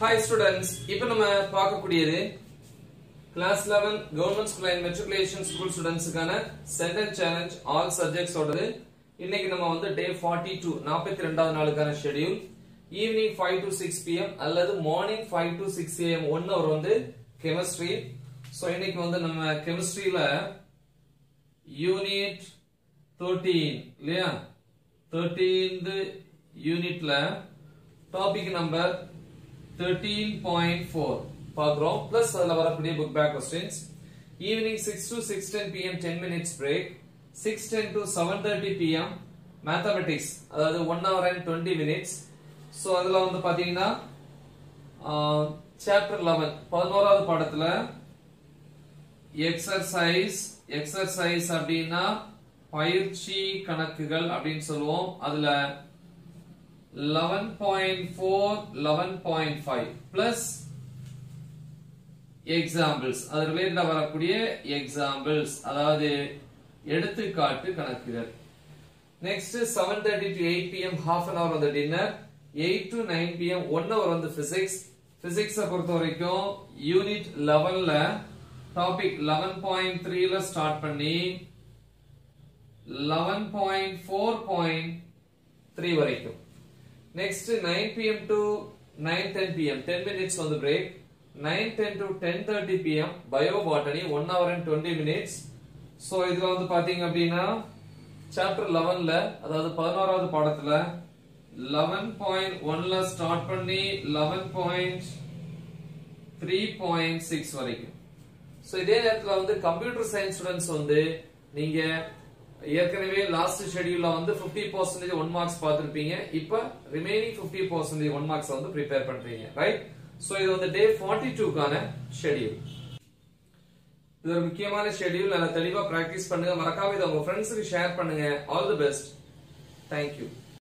hi students இப்போ நம்ம பார்க்கக்கூடியது class eleven government school and matriculation school ஸ்டூடெண்ட்ஸுக்கான செகண்ட் சேலஞ்ச் ஆல் சப்ஜெக்ட்ஸ் ஓடது இன்னைக்கு நம்ம வந்து டே ஃபார்ட்டி டூ நாற்பத்தி ரெண்டாவது நாளுக்கான schedule evening five to six PM அல்லது morning five to six AM one hour வந்து கெமிஸ்ட்ரி ஸோ இன்னைக்கு வந்து நம்ம கெமிஸ்ட்ரியில யூனிட் தேர்ட்டீன் இல்லையா தேர்ட்டீன்த் யூனிட்ல topic number thirteen point four பார்க்குறோம் பிளஸ் அதில் வரக்கூடிய book back questions evening six to six ten PM ten minutes break six ten to seven thirty PM mathematics அதாவது one hour and twenty minutes so அதில் வந்து பார்த்தீங்கன்னா chapter eleven பதினோராவது பாடத்தில் exercise exercise அப்படின்னா பயிற்சி கணக்குகள் அப்படின்னு சொல்லுவோம் அதுல eleven point four eleven point five plus examples அது ரிலேட்டடா வரக்கூடிய எக்ஸாம்பிள்ஸ் அதாவது எடுத்துக்காட்டு கணக்குகள் next seven thirty to eight PM half an hour வந்து dinner eight to nine PM one hour வந்து பிசிக்ஸ் பிசிக்ஸை பொறுத்த வரைக்கும் யூனிட் லெவன்ல டாபிக் லெவன் பாயிண்ட் த்ரீல ஸ்டார்ட் பண்ணி eleven point four point three வரைக்கும் next nine PM to nine ten PM ten minutes வந்து break nine ten to ten thirty PM bio botany one hour and twenty minutes so இதுல வந்து பாத்தீங்க அப்படின்னா chapter லெவன்ல அதாவது பதினோராவது பாடத்துல லெவன் பாயிண்ட் ஒன்ல ஸ்டார்ட் பண்ணி eleven point three point six வரைக்கும் ஸோ இதே நேரத்தில் வந்து கம்ப்யூட்டர் சயின்ஸ் ஸ்டூடெண்ட்ஸ் வந்து நீங்க ஏற்கனவே லாஸ்ட் ஷெடியூல்ல வந்து பிப்டி பர்சன்டேஜ் ஒன் மார்க்ஸ் பார்த்துருப்பீங்க இப்போ remaining fifty percentage one marks வந்து ப்ரிப்பேர் பண்றீங்க ரைட் ஸோ இது வந்து டே ஃபார்ட்டி டூக்கான ஷெடியூல் இது ஒரு முக்கியமான ஷெடியூல் நல்லா தெளிவா பிராக்டிஸ் பண்ணுங்க மறக்காம இதை உங்க ஃப்ரெண்ட்ஸுக்கு ஷேர் பண்ணுங்க ஆல் தி பெஸ்ட் தேங்க்யூ